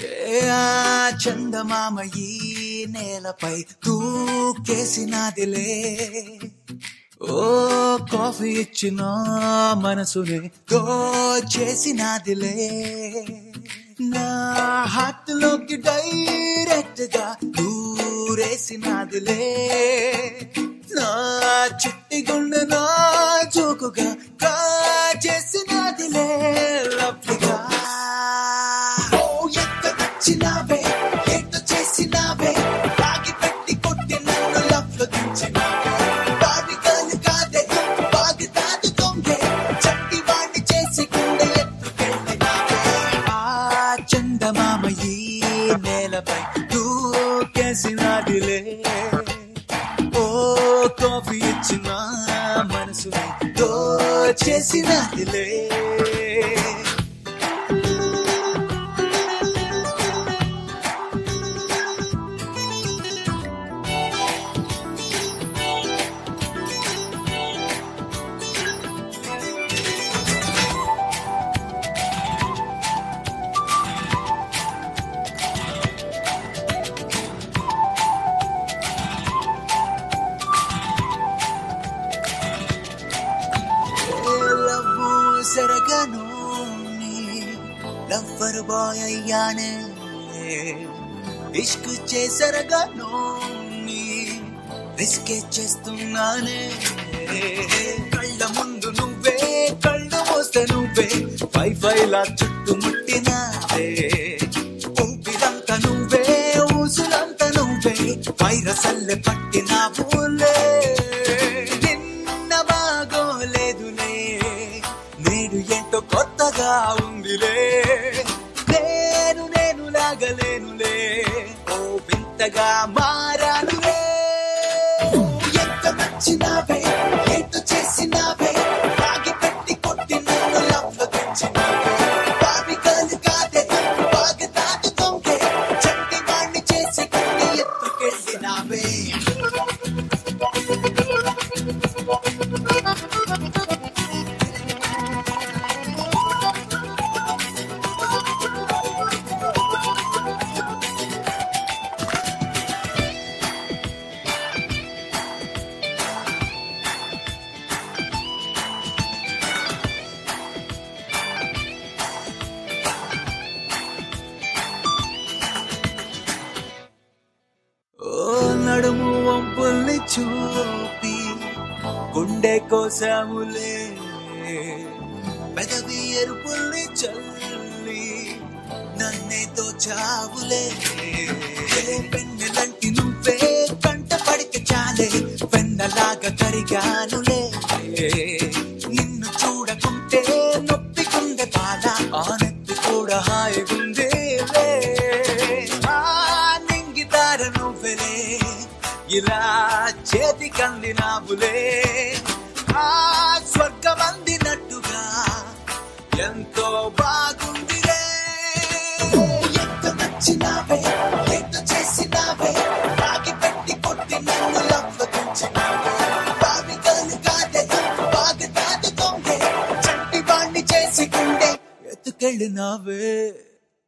ఏ ఆ చందమామ ఈ నేలపై దూకేసినాదిలే ఓ కాఫీ ఇచ్చిన మనసుని దోచేసినాదిలే నా హార్ట్ లోకి డైరెక్ట్ గా దూరేసినాదిలే నా చిట్టి గుండె నా జోకుగా కాచేసినాదిలే లవ్లీగా ఓ ఎంత నచ్చినావే ఎంత చేసినావే బాగి పెట్టి కొట్టి నన్ను లవ్లో దించినావే బాడి గాలి కాదే బాగి తాదు దొంగే చట్టి వాణ్ణి చేసి గుండె ఎత్తుకెళ్ళినావే ఆ చందమామ ఈ నేలపై దూకేసినాదిలే ఓ కాఫీ ఇచ్చిన మనసుని దోచేసినదిలే లవ్వు సరగను లవ్వర్ బాయ్ అయ్యానే ఇష్క్ చేసరగను రిస్కే చేస్తున్నానే కళ్ళ ముందు నువ్వే కళ్ళు మోస్తే నువ్వే వైఫైలా చుట్టుముట్టినావే ఊపిరంతా నువ్వే ఊసులంతా నువ్వే వైరస్ అల్లె పట్టినావులే నిన్న బాగోలేదులే నేడు ఏంటో కొత్తగా ఉందిలే నేను నేను లాగలేనులే ఓ వింతగా మారానులే ఎంత నచ్చినావే ఎంత చేసినావే బాగి పెట్టి కొట్టి నన్ను లవ్లో తెచ్చినావే బావి కాదు కాదే బాగా తాదు దొంగే చట్టి వాణ్ణి చేసి కొట్టి ఎత్తుకెళ్ళినావే ఓ నడుము వంపుల్ని చూపి గుండె కోసాములే పెదవి ఎరుపుల్ని చల్లి నన్నే దోచావులే పెన్నెలంటి నువ్వే కంట పడితే చాలే పెన్నలాగా కరిగానులే నిన్ను చూడకుంటే నొప్పికుండే బాల ఆనెత్తి కూడా హాయిగుందేలే ఆ నింగితార నువ్వెలే ఇలా చేతికందినావులే ఆ స్వర్గం అందినట్టుగా ఎంతో బాగుందిలే ఎంత నచ్చినావే ఎంత చేసినావే బాగి పెట్టి కొట్టి నన్ను లవ్వ తుంచినావే బావి కాలు కాదే బాగా తాదు దొంగే చంటి వాణ్ణి చేసి గుండె ఎత్తుకెళ్ళినావే